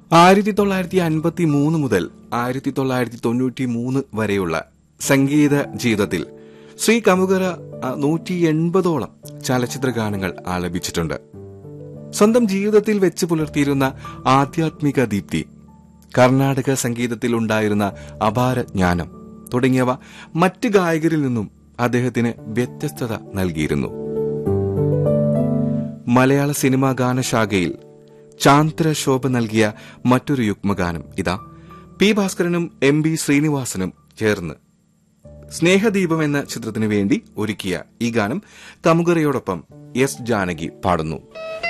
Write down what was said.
ആയിരത്തി തൊള്ളായിരത്തി അൻപത്തി മൂന്ന് മുതൽ ആയിരത്തി തൊള്ളായിരത്തി തൊണ്ണൂറ്റി മൂന്ന് വരെയുള്ള സംഗീത ജീവിതത്തിൽ ശ്രീ കമുകര നൂറ്റി എൺപതോളം ചലച്ചിത്ര ഗാനങ്ങൾ ആലപിച്ചിട്ടുണ്ട് സ്വന്തം ജീവിതത്തിൽ വെച്ച് പുലർത്തിയിരുന്ന ആധ്യാത്മിക ദീപ്തി കർണാടക സംഗീതത്തിൽ ഉണ്ടായിരുന്ന അപാര ജ്ഞാനം തുടങ്ങിയവ മറ്റ് ഗായകരിൽ നിന്നും അദ്ദേഹത്തിന് വ്യത്യസ്തത നൽകിയിരുന്നു മലയാള സിനിമാ ഗാനശാഖയിൽ ചാന്ദ്ര ശോഭ നൽകിയ മറ്റൊരു യുഗ്മഗാനം ഇതാ പി ഭാസ്കരനും എം ബി ശ്രീനിവാസനും ചേർന്ന് സ്നേഹദീപം എന്ന ചിത്രത്തിനു വേണ്ടി ഒരുക്കിയ ഈ ഗാനം കമുകറയോടൊപ്പം എസ് ജാനകി പാടുന്നു